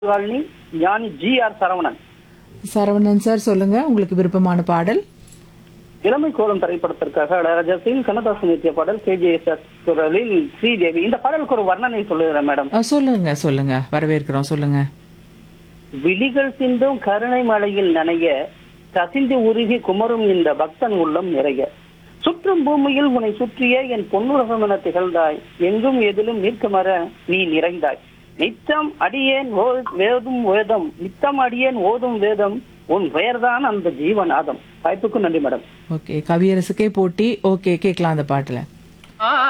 colony Gnani G R Saravanan Saravanan sir சொல்லுங்க உங்களுக்கு விருப்பமான பாடல் இளமை கோலம் திரைப்படத்திற்காக இளையராஜாசில் கண்ணதாசன் இயற்றிய பாடல் கேஜிஎஸ் குரலில் ஸ்ரீதேவி இந்த பாடலுக்கு ஒரு வர்ணனை சொல்லுகிறேன் மேடம் அஹ், சொல்லுங்க சொல்லுங்க வரவேற்கிறோம் சொல்லுங்க விழிகள் சிந்தும் கருணை மலையில் நனைய கசிந்து உருகி குமரும் இந்த பக்தன் உள்ளம் நிறைய சுற்றும் பூமியில் உன்னை சுற்றிய என் பொன்னுலகம் என திகழ்ந்தாய் எங்கும் எதிலும் நீர்க்கமர நீ நிறைந்தாய் நித்தம் அடியேன் ஓ- வேதும் வேதம் நித்தம் அடியேன் ஓதும் வேதம் உன் பெயர்தான் அந்த ஜீவநாதம் வாய்ப்புக்கு நன்றி மேடம் ஓகே கவியரசுக்கே போட்டி ஓகே கேட்கலாம் அந்த பாட்டுல ஆ